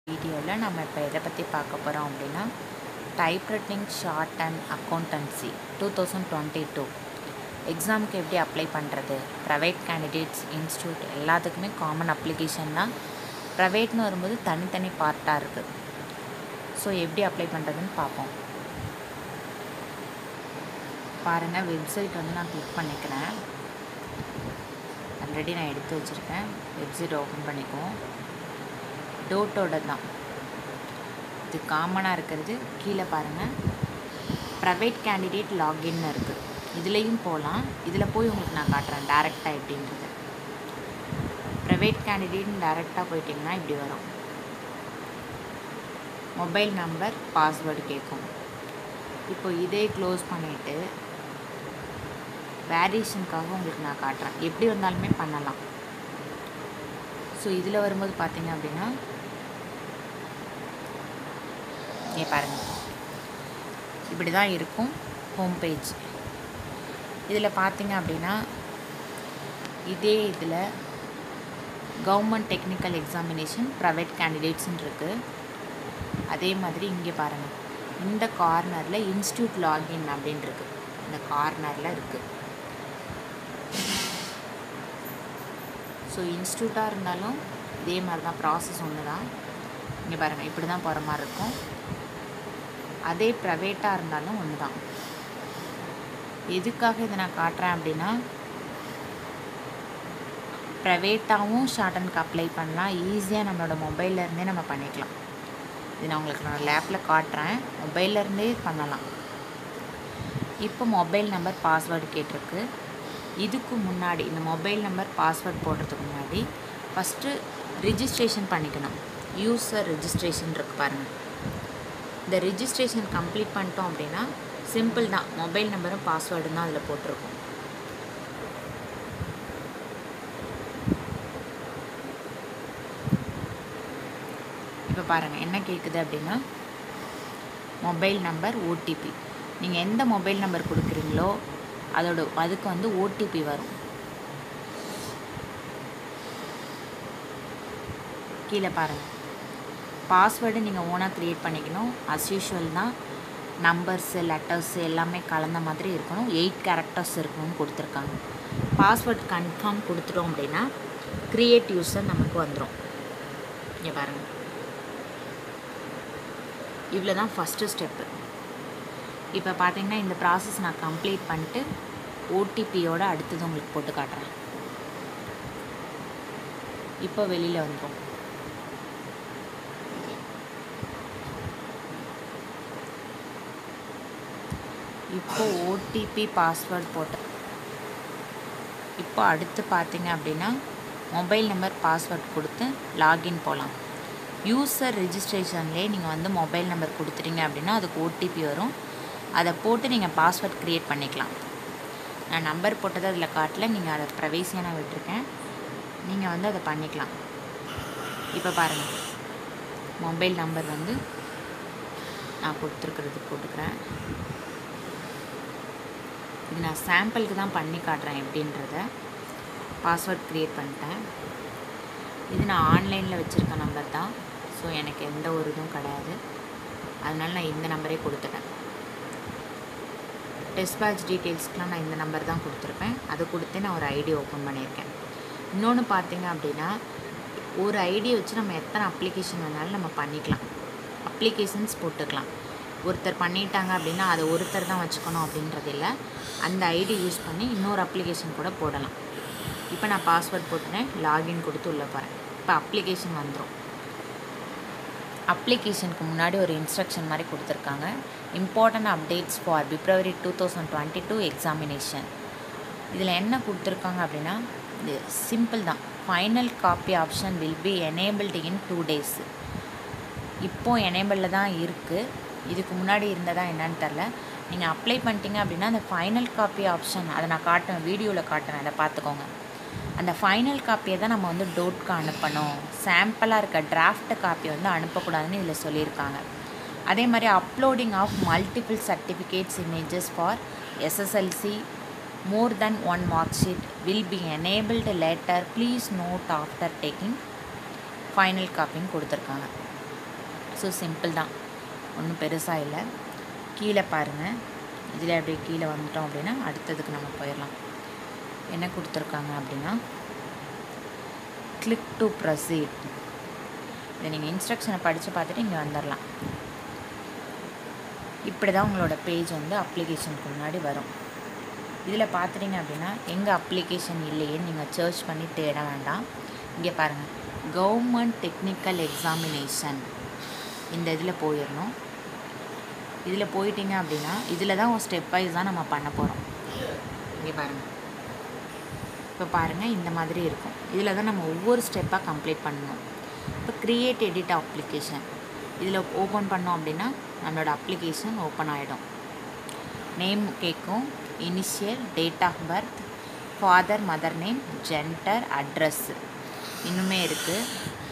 வீடியோவில் நம்ம இப்போ எதை பற்றி பார்க்க போகிறோம் அப்படின்னா typewriting shorthand accountancy two thousand twenty two எக்ஸாமுக்கு எப்படி அப்ளை பண்ணுறது ப்ரைவேட் கேண்டிடேட்ஸ் இன்ஸ்டியூட் எல்லாத்துக்குமே காமன் அப்ளிகேஷன் தான் ப்ரைவேட்னு வரும்போது தனித்தனி பார்ட்டாக இருக்குது ஸோ எப்படி அப்ளை பண்ணுறதுன்னு பார்ப்போம் பாருங்கள் வெப்சைட் வந்து நான் கிளிக் பண்ணிக்கிறேன் ஆல்ரெடி நான் எடுத்து வச்சுருக்கேன் வெப்சைட் ஓப்பன் பண்ணிக்குவோம் டோட்டோட தான் இது காமனாக இருக்கிறது கீழே பாருங்கள் ப்ரைவேட் கேண்டிடேட் லாகின் இருக்குது இதுலேயும் போகலாம் இதில் போய் உங்களுக்கு நான் காட்டுறேன் டேரெக்டாக எப்படின்றது ப்ரைவேட் கேண்டிடேட்னு டேரெக்டாக போயிட்டிங்கன்னா இப்படி வரும் மொபைல் நம்பர் பாஸ்வேர்டு கேட்கும் இப்போ இதே க்ளோஸ் பண்ணிவிட்டு வேரியேஷனுக்காக உங்களுக்கு நான் காட்டுறேன் எப்படி வந்தாலுமே பண்ணலாம் ஸோ இதில் வரும்போது பார்த்தீங்க அப்படின்னா நீ பாருங்கள் இப்படி தான் இருக்கும் ஹோம் பேஜ் இதில் பார்த்தீங்க அப்படின்னா இதே இதில் கவர்மெண்ட் டெக்னிக்கல் எக்ஸாமினேஷன் ப்ரைவேட் கேண்டிடேட்ஸ்ன்னு இருக்குது அதே மாதிரி இங்கே பாருங்கள் இந்த கார்னரில் இன்ஸ்டியூட் லாகின் அப்படின்னு இருக்கு இந்த கார்னரில் இருக்குது ஸோ இன்ஸ்டியூட்டாக இருந்தாலும் இதே மாதிரி தான் ப்ராசஸ் ஒன்று தான் இங்கே பாருங்கள் இப்படி தான் போகிற மாதிரி இருக்கும் அதே ப்ரைவேட்டாக இருந்தாலும் ஒன்று தான் எதுக்காக இதை நான் காட்டுறேன் அப்படின்னா ப்ரைவேட்டாகவும் ஷார்ட் அண்ட்க்கு அப்ளை பண்ணலாம் ஈஸியாக நம்மளோட மொபைல்லேருந்தே நம்ம பண்ணிக்கலாம் இது நான் உங்களுக்கு நான் லேப்பில் காட்டுறேன் மொபைல்லேருந்தே பண்ணலாம் இப்போ மொபைல் நம்பர் பாஸ்வேர்டு கேட்டிருக்கு இதுக்கு முன்னாடி இந்த மொபைல் நம்பர் பாஸ்வேர்ட் போடுறதுக்கு முன்னாடி ஃபஸ்ட்டு ரிஜிஸ்ட்ரேஷன் பண்ணிக்கணும் யூசர் ரிஜிஸ்ட்ரேஷன் இருக்கு பாருங்கள் இந்த ரிஜிஸ்ட்ரேஷன் கம்ப்ளீட் பண்ணிட்டோம் அப்படின்னா சிம்பிள் தான் மொபைல் நம்பரும் பாஸ்வேர்டும் தான் அதில் போட்டிருக்கோம் இப்போ பாருங்கள் என்ன கேட்குது அப்படின்னா மொபைல் நம்பர் ஓடிபி நீங்கள் எந்த மொபைல் நம்பர் கொடுக்குறீங்களோ அதோட அதுக்கு வந்து ஓடிபி வரும் கீழே பாருங்கள் பாஸ்வேர்டு நீங்கள் ஓனாக க்ரியேட் பண்ணிக்கணும் அஸ் யூஷுவல் தான் நம்பர்ஸு லெட்டர்ஸு எல்லாமே கலந்த மாதிரி இருக்கணும் எயிட் கேரக்டர்ஸ் இருக்கணும்னு கொடுத்துருக்காங்க பாஸ்வேர்ட் கன்ஃபார்ம் கொடுத்துட்டோம் அப்படின்னா க்ரியேட் யூஸர் நமக்கு வந்துடும் இங்கே பாருங்கள் இவ்வளோ தான் ஃபஸ்ட்டு ஸ்டெப்பு இப்போ பார்த்தீங்கன்னா இந்த ப்ராசஸ் நான் கம்ப்ளீட் பண்ணிட்டு ஓடிபியோட அடுத்தது உங்களுக்கு போட்டு காட்டுறேன் இப்போ வெளியில் வந்துடும் இப்போ ஓடிபி பாஸ்வேர்ட் போட்டு இப்போ அடுத்து பார்த்தீங்க அப்படின்னா மொபைல் நம்பர் பாஸ்வேர்ட் கொடுத்து லாகின் போகலாம் யூசர் ரிஜிஸ்ட்ரேஷன்லேயே நீங்கள் வந்து மொபைல் நம்பர் கொடுத்துட்டீங்க அப்படின்னா அதுக்கு ஓடிபி வரும் அதை போட்டு நீங்கள் பாஸ்வேர்ட் க்ரியேட் பண்ணிக்கலாம் நான் நம்பர் போட்டது அதில் காட்டல நீங்கள் அதை ப்ரைவேசியாக நான் விட்டுருக்கேன் நீங்கள் வந்து அதை பண்ணிக்கலாம் இப்போ பாருங்கள் மொபைல் நம்பர் வந்து நான் கொடுத்துருக்கிறது போட்டுக்கிறேன் இது நான் சாம்பிளுக்கு தான் பண்ணி காட்டுறேன் எப்படின்றத பாஸ்வேர்ட் க்ரியேட் பண்ணிட்டேன் இது நான் ஆன்லைனில் வச்சுருக்க நம்பர் தான் ஸோ எனக்கு எந்த ஒரு இதுவும் கிடையாது அதனால் நான் இந்த நம்பரே கொடுத்துட்டேன் டெஸ்ட் பேட்ச் டீட்டெயில்ஸ்க்கெலாம் நான் இந்த நம்பர் தான் கொடுத்துருப்பேன் அதை கொடுத்து நான் ஒரு ஐடி ஓப்பன் பண்ணியிருக்கேன் இன்னொன்று பார்த்தீங்க அப்படின்னா ஒரு ஐடி வச்சு நம்ம எத்தனை அப்ளிகேஷன் வேணாலும் நம்ம பண்ணிக்கலாம் அப்ளிகேஷன்ஸ் போட்டுக்கலாம் ஒருத்தர் பண்ணிட்டாங்க அப்படின்னா அதை ஒருத்தர் தான் வச்சுக்கணும் அப்படின்றது இல்லை அந்த ஐடி யூஸ் பண்ணி இன்னொரு அப்ளிகேஷன் கூட போடலாம் இப்போ நான் பாஸ்வேர்ட் போட்டுனேன் லாகின் கொடுத்து உள்ளே போகிறேன் இப்போ அப்ளிகேஷன் வந்துடும் அப்ளிகேஷனுக்கு முன்னாடி ஒரு இன்ஸ்ட்ரக்ஷன் மாதிரி கொடுத்துருக்காங்க important updates for February two thousand twenty two examination இதில் என்ன கொடுத்துருக்காங்க அப்படின்னா இது சிம்பிள் தான் final copy option will be enabled in two days இப்போது எனேபிளில் தான் இருக்குது இதுக்கு முன்னாடி இருந்ததா என்னன்னு தெரில நீங்கள் அப்ளை பண்ணிட்டீங்க அப்படின்னா அந்த ஃபைனல் காப்பி ஆப்ஷன் அதை நான் காட்டுவேன் வீடியோவில் காட்டுறேன் அதை பார்த்துக்கோங்க அந்த ஃபைனல் காப்பியை தான் நம்ம வந்து டோட்க்கு அனுப்பணும் சாம்பிளாக இருக்க டிராஃப்ட் காப்பி வந்து அனுப்பக்கூடாதுன்னு இதில் சொல்லியிருக்காங்க அதே மாதிரி uploading of multiple certificates images for SSLC more than one mark sheet will be enabled later please note after taking final காப்பின்னு கொடுத்துருக்காங்க ஸோ சிம்பிள் தான் ஒன்றும் பெருசாக இல்லை கீழே பாருங்கள் இதில் அப்படியே கீழே வந்துட்டோம் அப்படின்னா அடுத்ததுக்கு நம்ம போயிடலாம் என்ன கொடுத்துருக்காங்க அப்படின்னா கிளிக் டு ப்ரொசீட் இதை நீங்கள் இன்ஸ்ட்ரக்ஷனை படித்து பார்த்துட்டு இங்கே வந்துடலாம் இப்படி தான் உங்களோட பேஜ் வந்து அப்ளிகேஷனுக்கு முன்னாடி வரும் இதில் பார்த்துட்டிங்க அப்படின்னா எங்கள் அப்ளிகேஷன் இல்லையே நீங்கள் சர்ச் பண்ணி தேட வேண்டாம் இங்கே பாருங்கள் கவர்மெண்ட் டெக்னிக்கல் எக்ஸாமினேஷன் இந்த இதில் போயிடணும் இதில் போயிட்டீங்க அப்படின்னா இதில் தான் ஒரு ஸ்டெப் வைஸ் தான் நம்ம பண்ண போகிறோம் இங்கே பாருங்கள் இப்போ பாருங்கள் இந்த மாதிரி இருக்கும் இதில் தான் நம்ம ஒவ்வொரு ஸ்டெப்பாக கம்ப்ளீட் பண்ணணும் இப்போ க்ரியேட் எடிட் அப்ளிகேஷன் இதில் ஓப்பன் பண்ணோம் அப்படின்னா நம்மளோட அப்ளிகேஷன் ஓப்பன் ஆகிடும் நேம் கேட்கும் initial date of birth father mother name gender address இன்னுமே இருக்குது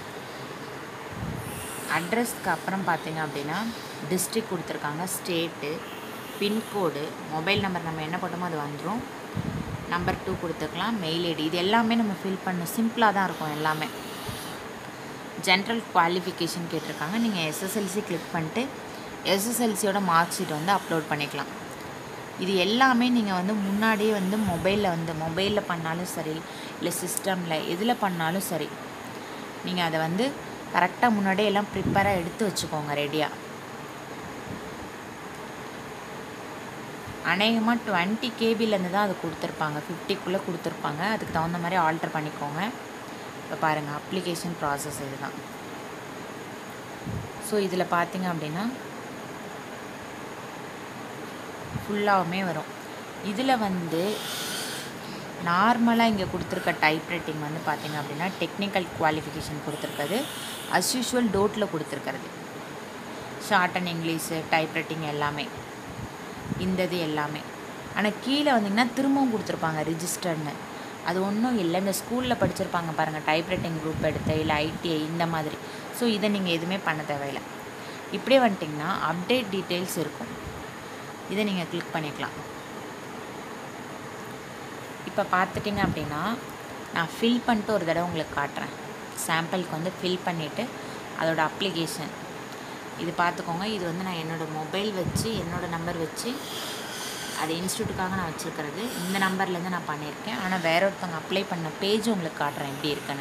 அட்ரஸ்க்கு அப்புறம் பார்த்தீங்க அப்படின்னா டிஸ்ட்ரிக் கொடுத்துருக்காங்க ஸ்டேட்டு பின்கோடு மொபைல் நம்பர் நம்ம என்ன போட்டோமோ அது வந்துடும் நம்பர் டூ கொடுத்துக்கலாம் மெயில் ஐடி இது எல்லாமே நம்ம ஃபில் பண்ணணும் சிம்பிளாக தான் இருக்கும் எல்லாமே ஜென்ரல் குவாலிஃபிகேஷன் கேட்டிருக்காங்க நீங்கள் எஸ்எஸ்எல்சி கிளிக் பண்ணிட்டு எஸ்எஸ்எல்சியோட மார்க் ஷீட் வந்து அப்லோட் பண்ணிக்கலாம் இது எல்லாமே நீங்கள் வந்து முன்னாடியே வந்து மொபைலில் வந்து மொபைலில் பண்ணாலும் சரி இல்லை சிஸ்டமில் எதில் பண்ணாலும் சரி நீங்கள் அதை வந்து கரெக்டாக முன்னாடியே எல்லாம் ப்ரிப்பேராக எடுத்து வச்சுக்கோங்க ரெடியாக அநேகமாக டுவெண்ட்டி கேபிலேருந்து தான் அது கொடுத்துருப்பாங்க ஃபிஃப்டிக்குள்ளே கொடுத்துருப்பாங்க அதுக்கு தகுந்த மாதிரி ஆல்டர் பண்ணிக்கோங்க இப்போ பாருங்கள் அப்ளிகேஷன் ப்ராசஸ் இதுதான் ஸோ இதில் பார்த்தீங்க அப்படின்னா ஃபுல்லாகவுமே வரும் இதில் வந்து நார்மலாக இங்கே கொடுத்துருக்க டைப் ரைட்டிங் வந்து பார்த்தீங்க அப்படின்னா டெக்னிக்கல் குவாலிஃபிகேஷன் கொடுத்துருக்கிறது அஸ் யூஷுவல் டோட்டில் கொடுத்துருக்கிறது shorthand English typewriting எல்லாமே இந்த இது எல்லாமே ஆனால் கீழே வந்தீங்கன்னா திரும்பவும் கொடுத்துருப்பாங்க ரிஜிஸ்டர்னு அது ஒன்றும் இல்லை இந்த ஸ்கூலில் படிச்சிருப்பாங்க பாருங்கள் டைப் ரைட்டிங் குரூப் எடுத்து இல்லை ஐடிஐ இந்த மாதிரி ஸோ இதை நீங்கள் எதுவுமே பண்ண தேவையில்லை இப்படியே வந்துட்டிங்கன்னா அப்டேட் டீட்டெயில்ஸ் இருக்கும் இதை நீங்கள் கிளிக் பண்ணிக்கலாம் இப்போ பார்த்துட்டிங்க அப்படின்னா நான் ஃபில் பண்ணிட்டு ஒரு தடவை உங்களுக்கு காட்டுறேன் சாம்பிளுக்கு வந்து ஃபில் பண்ணிவிட்டு அதோட அப்ளிகேஷன் இது பார்த்துக்கோங்க இது வந்து நான் என்னோடய மொபைல் வச்சு என்னோடய நம்பர் வச்சு அது இன்ஸ்டியூட்டுக்காக நான் வச்சுருக்கிறது இந்த நம்பர்லேருந்து நான் பண்ணியிருக்கேன் ஆனால் வேற ஒருத்தவங்க அப்ளை பண்ண பேஜ் உங்களுக்கு காட்டுறேன் எப்படி இருக்குன்னு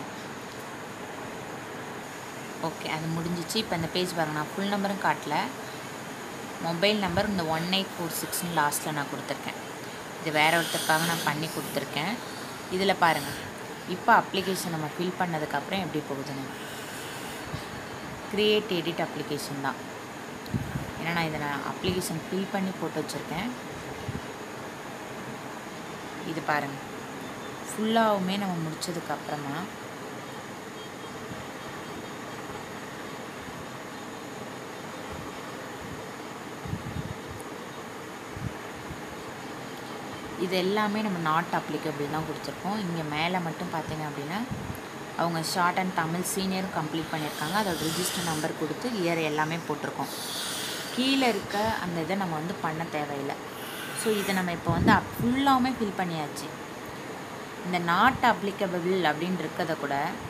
ஓகே அது முடிஞ்சிச்சு இப்போ இந்த பேஜ் பாருங்கள் நான் ஃபுல் நம்பரும் காட்டல மொபைல் நம்பர் இந்த ஒன் எயிட் ஃபோர் சிக்ஸ்னு லாஸ்ட்டில் நான் கொடுத்துருக்கேன் இது வேற ஒருத்தருக்காக நான் பண்ணி கொடுத்துருக்கேன் இதில் பாருங்கள் இப்போ அப்ளிகேஷன் நம்ம ஃபில் பண்ணதுக்கப்புறம் எப்படி போகுதுன்னு க்ரியேட் எடிட் அப்ளிகேஷன் தான் ஏன்னா நான் இதை நான் அப்ளிகேஷன் ஃபில் பண்ணி போட்டு வச்சுருக்கேன் இது பாருங்கள் ஃபுல்லாகவுமே நம்ம முடிச்சதுக்கப்புறமா இது எல்லாமே நம்ம நாட் அப்ளிகபிள் தான் கொடுத்துருக்கோம் இங்கே மேலே மட்டும் பார்த்தீங்க அப்படின்னா அவங்க ஷார்ட் அண்ட் தமிழ் சீனியரும் கம்ப்ளீட் பண்ணியிருக்காங்க அதோட ரிஜிஸ்டர் நம்பர் கொடுத்து இயர் எல்லாமே போட்டிருக்கோம் கீழே இருக்க அந்த இதை நம்ம வந்து பண்ண தேவையில்லை ஸோ இதை நம்ம இப்போ வந்து ஃபுல்லாகவுமே ஃபில் பண்ணியாச்சு இந்த நாட் அப்ளிகபிள் அப்படின்னு இருக்கிறத கூட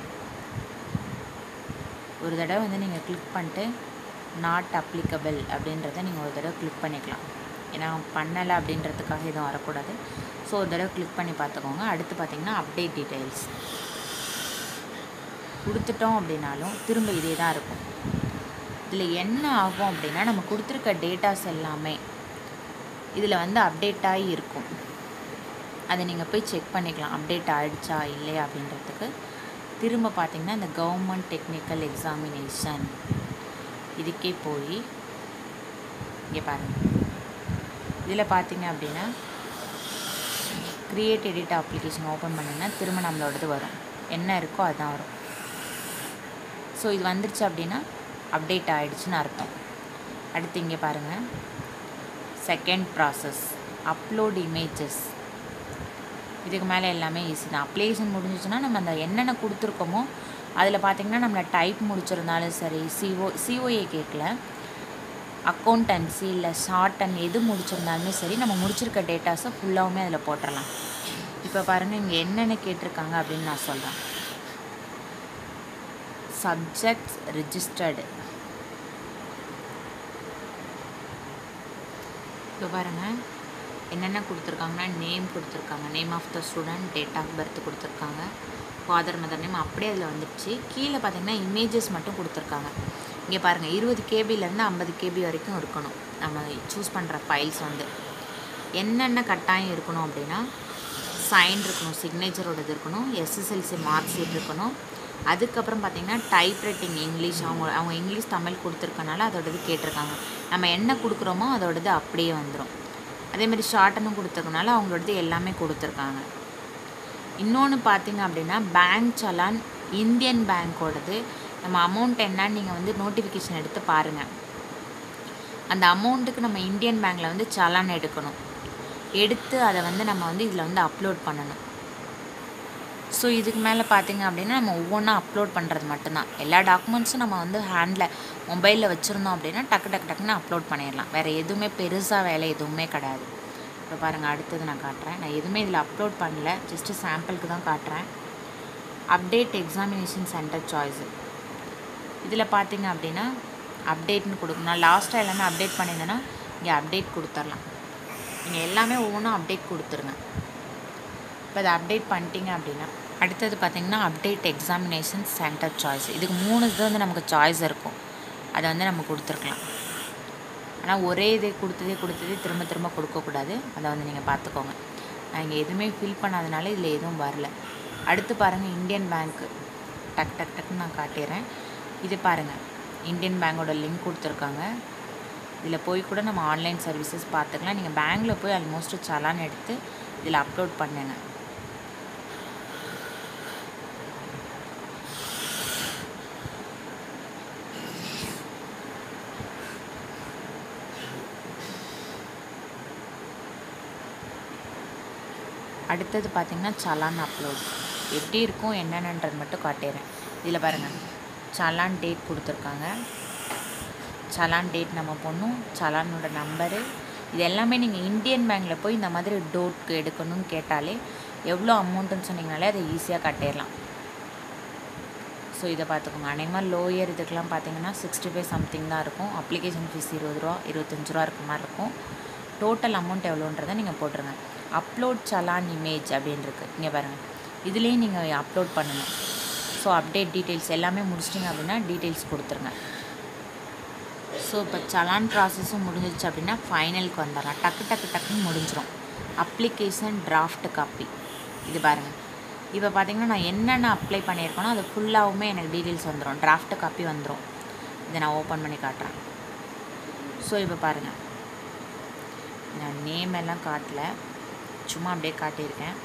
ஒரு தடவை வந்து நீங்கள் கிளிக் பண்ணிட்டு நாட் அப்ளிகபிள் அப்படின்றத நீங்கள் ஒரு தடவை கிளிக் பண்ணிக்கலாம் ஏன்னா பண்ணலை அப்படின்றதுக்காக எதுவும் வரக்கூடாது ஸோ ஒரு தடவை கிளிக் பண்ணி பார்த்துக்கோங்க அடுத்து பார்த்தீங்கன்னா அப்டேட் டீட்டெயில்ஸ் கொடுத்துட்டோம் அப்படின்னாலும் திரும்ப இதே தான் இருக்கும் இதில் என்ன ஆகும் அப்படின்னா நம்ம கொடுத்துருக்க டேட்டாஸ் எல்லாமே இதில் வந்து அப்டேட் ஆகி இருக்கும் அதை நீங்கள் போய் செக் பண்ணிக்கலாம் அப்டேட் ஆகிடுச்சா இல்லையா அப்படின்றதுக்கு திரும்ப பார்த்தீங்கன்னா இந்த கவர்மெண்ட் டெக்னிக்கல் எக்ஸாமினேஷன் இதுக்கே போய் இங்கே பாருங்கள் இதில் பார்த்தீங்க அப்படின்னா க்ரியேட் எடிட் அப்ளிகேஷன் ஓப்பன் பண்ணிங்கன்னா திரும்ப நம்மளோடது வரும் என்ன இருக்கோ அதுதான் வரும் ஸோ இது வந்துருச்சு அப்படின்னா அப்டேட் ஆகிடுச்சுன்னு அர்த்தம் அடுத்து இங்கே பாருங்கள் செகண்ட் ப்ராசஸ் அப்லோட் இமேஜஸ் இதுக்கு மேலே எல்லாமே ஈஸி தான் அப்ளிகேஷன் முடிஞ்சிச்சுன்னா நம்ம அந்த என்னென்ன கொடுத்துருக்கோமோ அதில் பார்த்திங்கன்னா நம்மளை டைப் முடிச்சிருந்தாலும் சரி சிஓ சிஓஏ கேட்கல அக்கௌண்டன்சி இல்லை ஷார்ட் அண்ட் எது முடிச்சிருந்தாலுமே சரி நம்ம முடிச்சிருக்க டேட்டாஸை ஃபுல்லாகவுமே அதில் போட்டுடலாம் இப்போ பாருங்கள் இங்கே என்னென்ன கேட்டிருக்காங்க அப்படின்னு நான் சொல்கிறேன் சப்ஜெக்ட்ஸ் ரிஜிஸ்டர்டு இப்போ பாருங்கள் என்னென்ன கொடுத்துருக்காங்கன்னா நேம் கொடுத்துருக்காங்க name of the student date of birth கொடுத்துருக்காங்க ஃபாதர் மதர் நேம் அப்படியே அதில் வந்துடுச்சு கீழே பார்த்தீங்கன்னா இமேஜஸ் மட்டும் கொடுத்துருக்காங்க இங்கே பாருங்கள் இருபது கேபிலேருந்து ஐம்பது கேபி வரைக்கும் இருக்கணும் நம்ம சூஸ் பண்ணுற ஃபைல்ஸ் வந்து என்னென்ன கட்டாயம் இருக்கணும் அப்படின்னா சைன் இருக்கணும் சிக்னேச்சரோடது இருக்கணும் எஸ்எஸ்எல்சி மார்க் ஷீட் இருக்கணும் அதுக்கப்புறம் பார்த்திங்கன்னா டைப் ரைட்டிங் இங்கிலீஷ் அவங்க அவங்க இங்கிலீஷ் தமிழ் கொடுத்துருக்கனால அதோடது கேட்டிருக்காங்க நம்ம என்ன கொடுக்குறோமோ அதோடது அப்படியே வந்துடும் அதேமாதிரி ஷார்ட்டனும் கொடுத்துருக்கனால அவங்களோடது எல்லாமே கொடுத்துருக்காங்க இன்னொன்று பார்த்தீங்க அப்படின்னா பேங்க் சலான் இந்தியன் பேங்க்கோடது நம்ம அமௌண்ட் என்னன்னு நீங்கள் வந்து நோட்டிஃபிகேஷன் எடுத்து பாருங்கள் அந்த அமௌண்ட்டுக்கு நம்ம இந்தியன் பேங்க்கில் வந்து சலான் எடுக்கணும் எடுத்து அதை வந்து நம்ம வந்து இதில் வந்து அப்லோட் பண்ணணும் ஸோ இதுக்கு மேலே பார்த்தீங்க அப்படின்னா நம்ம ஒவ்வொன்றா அப்லோட் பண்ணுறது மட்டும்தான் எல்லா டாக்குமெண்ட்ஸும் நம்ம வந்து ஹேண்டில் மொபைலில் வச்சுருந்தோம் அப்படின்னா டக்கு டக்கு டக்குன்னு அப்லோட் பண்ணிடலாம் வேறு எதுவுமே பெருசாக வேலை எதுவுமே கிடையாது இப்போ பாருங்கள் அடுத்தது நான் காட்டுறேன் நான் எதுவுமே இதில் அப்லோட் பண்ணல ஜஸ்ட்டு சாம்பிளுக்கு தான் காட்டுறேன் அப்டேட் எக்ஸாமினேஷன் சென்டர் சாய்ஸு இதில் பார்த்தீங்க அப்படின்னா அப்டேட்னு கொடுக்கணும் நான் லாஸ்ட்டாக எல்லாமே அப்டேட் பண்ணியிருந்தேன்னா இங்கே அப்டேட் கொடுத்துர்லாம் நீங்கள் எல்லாமே ஒவ்வொன்றும் அப்டேட் கொடுத்துருங்க இப்போ அதை அப்டேட் பண்ணிட்டீங்க அப்படின்னா அடுத்தது பார்த்தீங்கன்னா அப்டேட் எக்ஸாமினேஷன் சென்டர் சாய்ஸ் இதுக்கு மூணு இது வந்து நமக்கு சாய்ஸ் இருக்கும் அதை வந்து நம்ம கொடுத்துருக்கலாம் ஆனால் ஒரே இதே கொடுத்ததே கொடுத்ததே திரும்ப திரும்ப கொடுக்கக்கூடாது அதை வந்து நீங்கள் பார்த்துக்கோங்க நான் இங்கே எதுவுமே ஃபில் பண்ணாதனால இதில் எதுவும் வரல அடுத்து பாருங்கள் இந்தியன் பேங்க்கு டக் டக் டக்குன்னு நான் காட்டிடுறேன் இது பாருங்கள் இந்தியன் பேங்கோட லிங்க் கொடுத்துருக்காங்க இதில் போய் கூட நம்ம ஆன்லைன் சர்வீசஸ் பார்த்துக்கலாம் நீங்கள் பேங்க்கில் போய் ஆல்மோஸ்ட் சலான் எடுத்து இதில் அப்லோட் பண்ணுங்க அடுத்தது பார்த்திங்கன்னா சலான் அப்லோட் எப்படி இருக்கும் என்னென்னன்றது மட்டும் காட்டிடுறேன் இதில் பாருங்கள் சலான் டேட் கொடுத்துருக்காங்க சலான் டேட் நம்ம போடணும் சலானோட நம்பரு இது எல்லாமே நீங்கள் இந்தியன் பேங்க்கில் போய் இந்த மாதிரி டோட்க்கு எடுக்கணும்னு கேட்டாலே எவ்வளோ அமௌண்ட்டுன்னு சொன்னீங்கனாலே அதை ஈஸியாக கட்டிடலாம் ஸோ இதை பார்த்துக்கோங்க அநேகமாக லோயர் இதுக்கெலாம் பார்த்தீங்கன்னா சிக்ஸ்டி ஃபைவ் சம்திங் தான் இருக்கும் அப்ளிகேஷன் ஃபீஸ் இருபது ரூபா இருபத்தஞ்சி ரூபா இருக்க மாதிரி இருக்கும் டோட்டல் அமௌண்ட் எவ்வளோன்றதை நீங்கள் போட்டுருங்க அப்லோட் சலான் இமேஜ் அப்படின்னு இருக்குது இங்கே பாருங்கள் இதுலேயும் நீங்கள் அப்லோட் பண்ணணும் ஸோ அப்டேட் டீட்டெயில்ஸ் எல்லாமே முடிச்சிட்டிங்க அப்படின்னா டீட்டெயில்ஸ் கொடுத்துருங்க ஸோ இப்போ சலான் ப்ராசஸும் முடிஞ்சிச்சு அப்படின்னா ஃபைனலுக்கு வந்துடலாம் டக்கு டக்கு டக்குன்னு முடிஞ்சிடும் அப்ளிகேஷன் டிராஃப்ட் காப்பி இது பாருங்கள் இப்போ பார்த்தீங்கன்னா நான் என்னென்ன அப்ளை பண்ணியிருக்கேனோ அது ஃபுல்லாகவுமே எனக்கு டீட்டெயில்ஸ் வந்துடும் டிராஃப்ட் காப்பி வந்துடும் இதை நான் ஓப்பன் பண்ணி காட்டுறேன் ஸோ இப்போ பாருங்கள் நான் நேம் எல்லாம் காட்டல சும்மா அப்படியே காட்டியிருக்கேன்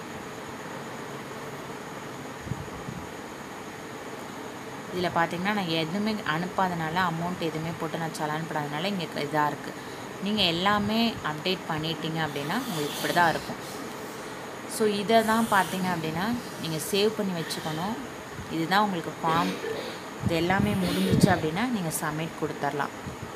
இதில் பார்த்தீங்கன்னா நான் எதுவுமே அனுப்பாதனால அமௌண்ட் எதுவுமே போட்டு நான் சலான் போடாதனால இங்கே இதாக இருக்குது நீங்கள் எல்லாமே அப்டேட் பண்ணிட்டீங்க அப்படின்னா உங்களுக்கு இப்படி தான் இருக்கும் ஸோ இதை தான் பார்த்தீங்க அப்படின்னா நீங்கள் சேவ் பண்ணி வச்சுக்கணும் இதுதான் உங்களுக்கு ஃபார்ம் இது எல்லாமே முடிஞ்சிச்சு அப்படின்னா நீங்கள் சப்மிட் கொடுத்துர்லாம்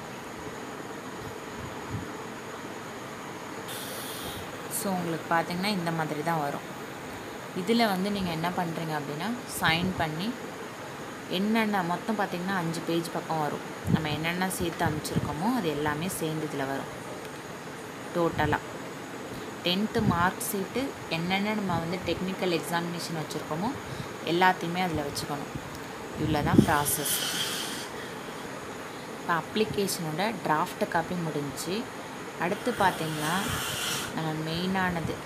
ஸோ உங்களுக்கு பார்த்தீங்கன்னா இந்த மாதிரி தான் வரும் இதில் வந்து நீங்கள் என்ன பண்ணுறீங்க அப்படின்னா சைன் பண்ணி என்னென்ன மொத்தம் பார்த்திங்கன்னா அஞ்சு பேஜ் பக்கம் வரும் நம்ம என்னென்ன சேர்த்து அனுப்பிச்சிருக்கோமோ அது எல்லாமே சேர்ந்து இதில் வரும் டோட்டலாக டென்த்து மார்க் ஷீட்டு என்னென்ன நம்ம வந்து டெக்னிக்கல் எக்ஸாமினேஷன் வச்சுருக்கோமோ எல்லாத்தையுமே அதில் வச்சுக்கணும் இவ்வளோ தான் ப்ராசஸ் இப்போ அப்ளிகேஷனோட டிராஃப்ட் காப்பி முடிஞ்சு அடுத்து பார்த்திங்கன்னா நம்ம மெயினானது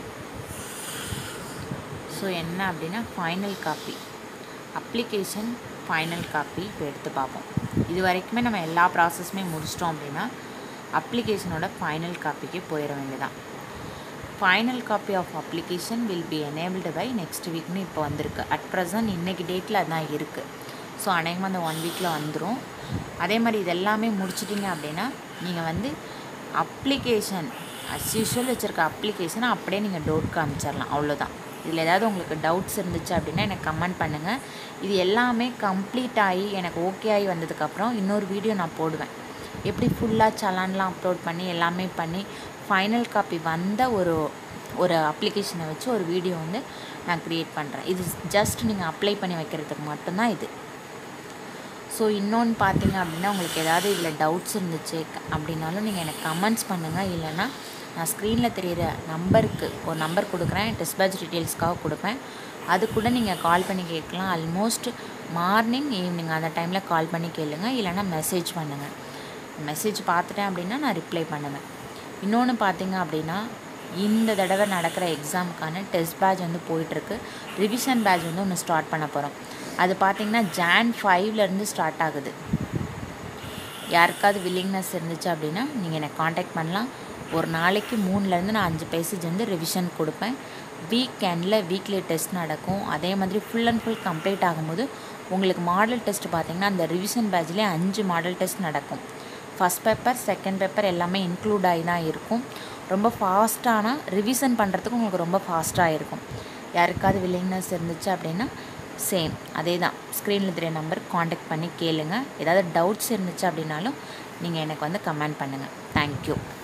ஸோ என்ன அப்படின்னா final copy application final copy இப்போ எடுத்து பார்ப்போம் இது வரைக்குமே நம்ம எல்லா ப்ராசஸுமே முடிச்சிட்டோம் அப்படின்னா அப்ளிகேஷனோட ஃபைனல் காப்பிக்கு போயிட வேண்டியதான் final copy of application will be enabled by next வீக்னு இப்போ வந்திருக்கு அட் ப்ரெசன்ட் இன்றைக்கி டேட்டில் அதான் இருக்குது ஸோ அநேகமாக அந்த ஒன் வீக்கில் வந்துடும் அதே மாதிரி இது எல்லாமே முடிச்சிட்டிங்க அப்படின்னா நீங்கள் வந்து அப்ளிகேஷன் அஸ் யூஷுவல் வச்சுருக்க அப்ளிகேஷனை அப்படியே நீங்கள் டவுட் காமிச்சிடலாம் அவ்வளோதான் இதில் ஏதாவது உங்களுக்கு டவுட்ஸ் இருந்துச்சு அப்படின்னா எனக்கு கமெண்ட் பண்ணுங்கள் இது எல்லாமே கம்ப்ளீட் ஆகி எனக்கு ஓகே ஆகி வந்ததுக்கப்புறம் இன்னொரு வீடியோ நான் போடுவேன் எப்படி ஃபுல்லாக சலான்லாம் அப்லோட் பண்ணி எல்லாமே பண்ணி ஃபைனல் காப்பி வந்த ஒரு ஒரு அப்ளிகேஷனை வச்சு ஒரு வீடியோ வந்து நான் க்ரியேட் பண்ணுறேன் இது ஜஸ்ட் நீங்கள் அப்ளை பண்ணி வைக்கிறதுக்கு மட்டும்தான் இது ஸோ இன்னொன்று பார்த்தீங்க அப்படின்னா உங்களுக்கு ஏதாவது இதில் டவுட்ஸ் இருந்துச்சு அப்படின்னாலும் நீங்கள் எனக்கு கமெண்ட்ஸ் பண்ணுங்கள் இல்லைன்னா நான் ஸ்க்ரீனில் தெரியிற நம்பருக்கு ஒரு நம்பர் கொடுக்குறேன் டிஸ்பேச் டீட்டெயில்ஸ்க்காக கொடுப்பேன் அது கூட நீங்கள் கால் பண்ணி கேட்கலாம் ஆல்மோஸ்ட் மார்னிங் ஈவினிங் அந்த டைமில் கால் பண்ணி கேளுங்க இல்லைன்னா மெசேஜ் பண்ணுங்கள் மெசேஜ் பார்த்துட்டேன் அப்படின்னா நான் ரிப்ளை பண்ணுவேன் இன்னொன்று பார்த்தீங்க அப்படின்னா இந்த தடவை நடக்கிற எக்ஸாமுக்கான டெஸ்ட் பேட்ச் வந்து போயிட்டுருக்கு ரிவிஷன் பேட்ச் வந்து ஒன்று ஸ்டார்ட் பண்ண போகிறோம் அது பார்த்தீங்கன்னா ஜான் ஃபைவ்லேருந்து ஸ்டார்ட் ஆகுது யாருக்காவது வில்லிங்னஸ் இருந்துச்சு அப்படின்னா நீங்கள் என்னை காண்டாக்ட் பண்ணலாம் ஒரு நாளைக்கு மூணுலேருந்து நான் அஞ்சு பேசேஜ் வந்து ரிவிஷன் கொடுப்பேன் வீக் எண்டில் வீக்லி டெஸ்ட் நடக்கும் அதே மாதிரி ஃபுல் அண்ட் ஃபுல் கம்ப்ளீட் ஆகும்போது உங்களுக்கு மாடல் டெஸ்ட் பார்த்தீங்கன்னா அந்த ரிவிஷன் பேட்ச்லேயே அஞ்சு மாடல் டெஸ்ட் நடக்கும் ஃபஸ்ட் பேப்பர் செகண்ட் பேப்பர் எல்லாமே இன்க்ளூட் ஆகி தான் இருக்கும் ரொம்ப ஃபாஸ்ட்டான ரிவிஷன் பண்ணுறதுக்கு உங்களுக்கு ரொம்ப ஃபாஸ்ட்டாக இருக்கும் யாருக்காவது வில்லிங்னஸ் இருந்துச்சு அப்படின்னா சேம் அதே தான் ஸ்க்ரீனில் தெரிய நம்பர் காண்டாக்ட் பண்ணி கேளுங்க ஏதாவது டவுட்ஸ் இருந்துச்சு அப்படின்னாலும் நீங்கள் எனக்கு வந்து கமெண்ட் பண்ணுங்கள் தேங்க்யூ